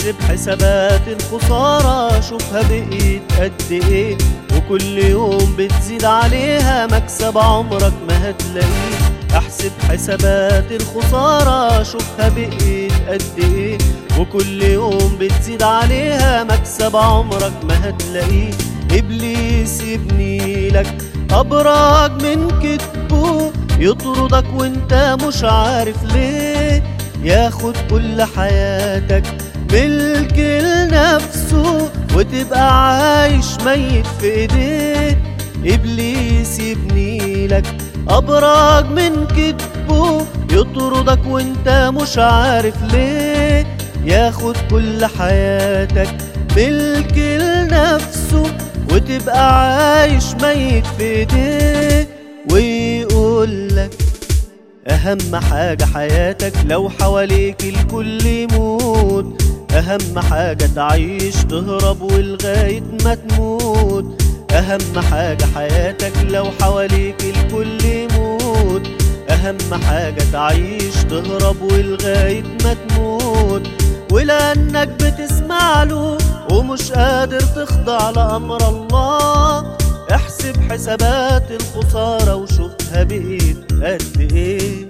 احسب حسابات الخسارة شوفها بقيت قد ايه وكل يوم بتزيد عليها مكسب عمرك ما هتلاقيه احسب حسابات الخسارة شوفها بقيت قد ايه وكل يوم بتزيد عليها مكسب عمرك ما هتلاقيه ابليس يبني لك ابراج من كتبه يطردك وانت مش عارف ليه ياخد كل حياتك ملك لنفسه وتبقى عايش ميت في ايديه ابليس يبني لك ابراج من كتبه يطردك وانت مش عارف ليه ياخد كل حياتك ملك لنفسه وتبقى عايش ميت في ايديه ويقول لك أهم حاجة حياتك لو حواليك الكل يموت أهم حاجة تعيش تهرب ولغاية ما تموت أهم حاجة حياتك لو حواليك الكل يموت أهم حاجة تعيش تهرب ولغاية ما تموت ولأنك بتسمع له ومش قادر تخضع لأمر الله احسب حسابات الخسارة وشوفها بقيت قد ايه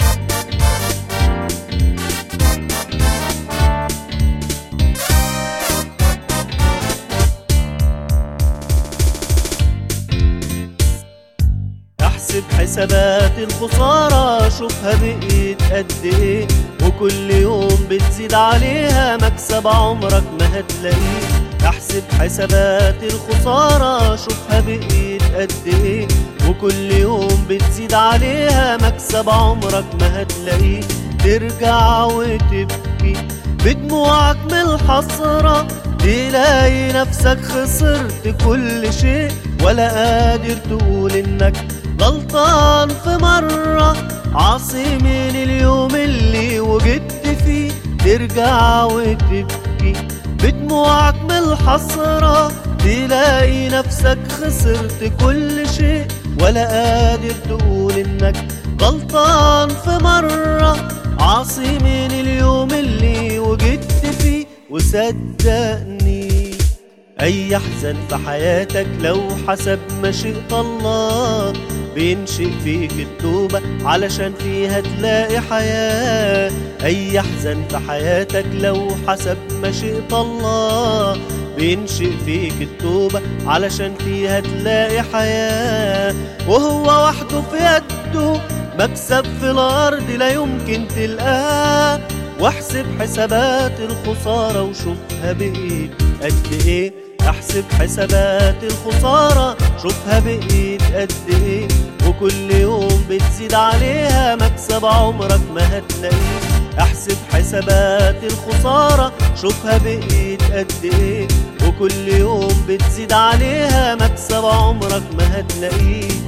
احسب حسابات الخسارة شوفها بقيت قد ايه وكل يوم بتزيد عليها مكسب عمرك ما هتلاقيه احسب حسابات الخسارة شوفها بقيت قد ايه وكل يوم بتزيد عليها مكسب عمرك ما هتلاقيه ترجع وتبكي بدموعك من الحسرة تلاقي نفسك خسرت كل شيء ولا قادر تقول انك غلطان في مرة عاصي من اليوم اللي وجدت فيه ترجع وتبكي بدموعك من الحسرة تلاقي نفسك خسرت كل شيء ولا قادر تقول انك غلطان في مرة عاصي من اليوم اللي وجدت فيه وصدقني أي حزن في حياتك لو حسب مشيئة الله بينشئ فيك التوبة علشان فيها تلاقي حياة أي حزن في حياتك لو حسب مشيئة الله بينشئ فيك التوبة علشان فيها تلاقي حياة وهو وحده في يده مكسب في الأرض لا يمكن تلقاه واحسب حسابات الخسارة وشوفها بقيت قد ايه احسب حسابات الخسارة شوفها بقيت قد ايه وكل يوم بتزيد عليها مكسب عمرك ما هتلاقيه احسب حسابات الخسارة شوفها بقيت قد ايه وكل يوم بتزيد عليها مكسب عمرك ما هتلاقيه